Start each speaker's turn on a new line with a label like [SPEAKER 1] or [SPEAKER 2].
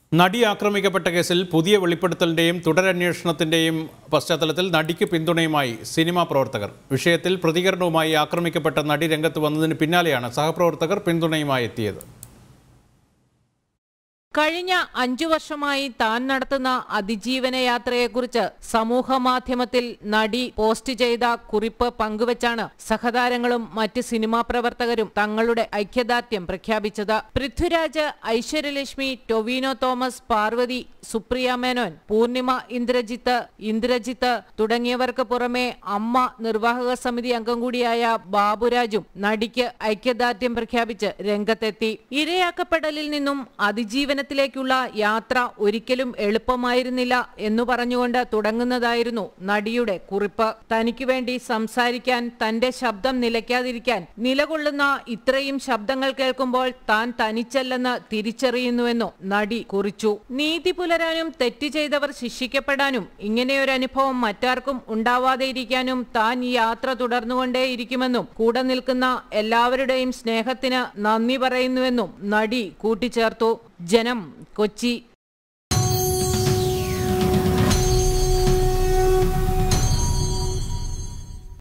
[SPEAKER 1] നടി ആക്രമിക്കപ്പെട്ട കേസിൽ പുതിയ വെളിപ്പെടുത്തലിന്റെയും തുടരന്വേഷണത്തിന്റെയും പശ്ചാത്തലത്തിൽ നടിക്ക് പിന്തുണയുമായി സിനിമാ പ്രവർത്തകർ വിഷയത്തിൽ പ്രതികരണവുമായി ആക്രമിക്കപ്പെട്ട നടി രംഗത്ത് വന്നതിന് പിന്നാലെയാണ് സഹപ്രവർത്തകർ പിന്തുണയുമായി എത്തിയത്
[SPEAKER 2] കഴിഞ്ഞ അഞ്ചു വർഷമായി താൻ നടത്തുന്ന അതിജീവന യാത്രയെക്കുറിച്ച് സമൂഹ മാധ്യമത്തിൽ നടി പോസ്റ്റ് ചെയ്ത കുറിപ്പ് പങ്കുവച്ചാണ് സഹതാരങ്ങളും മറ്റ് സിനിമാ പ്രവർത്തകരും തങ്ങളുടെ ഐക്യദാർഢ്യം പ്രഖ്യാപിച്ചത് പൃഥ്വിരാജ് ഐശ്വര്യലക്ഷ്മി ടൊവിനോ തോമസ് പാർവതി സുപ്രിയ മേനോൻ പൂർണിമ ഇന്ദ്രജിത്ത് ഇന്ദ്രജിത്ത് തുടങ്ങിയവർക്ക് പുറമെ അമ്മ നിർവാഹക സമിതി അംഗം കൂടിയായ ബാബുരാജും നടിക്ക് ഐക്യദാർഢ്യം പ്രഖ്യാപിച്ച് രംഗത്തെത്തി ഇരയാക്കപ്പെടലിൽ നിന്നും അതിജീവനത്തിലേക്കുള്ള യാത്ര ഒരിക്കലും എളുപ്പമായിരുന്നില്ല എന്നു പറഞ്ഞുകൊണ്ട് തുടങ്ങുന്നതായിരുന്നു നടിയുടെ കുറിപ്പ് തനിക്കു വേണ്ടി സംസാരിക്കാൻ തന്റെ ശബ്ദം നിലയ്ക്കാതിരിക്കാൻ നിലകൊള്ളുന്ന ഇത്രയും ശബ്ദങ്ങൾ കേൾക്കുമ്പോൾ താൻ തനിച്ചല്ലെന്ന് തിരിച്ചറിയുന്നുവെന്നും നടി കുറിച്ചു നീതി പുലരാനും തെറ്റ് ചെയ്തവർ ശിക്ഷിക്കപ്പെടാനും ഇങ്ങനെയൊരു അനുഭവം മറ്റാർക്കും ഉണ്ടാവാതെ ഇരിക്കാനും താൻ ഈ യാത്ര തുടർന്നുകൊണ്ടേയിരിക്കുമെന്നും കൂടെ നിൽക്കുന്ന എല്ലാവരുടെയും സ്നേഹത്തിന് നന്ദി പറയുന്നുവെന്നും നടി കൂട്ടിച്ചേർത്തു ജനം കൊച്ചി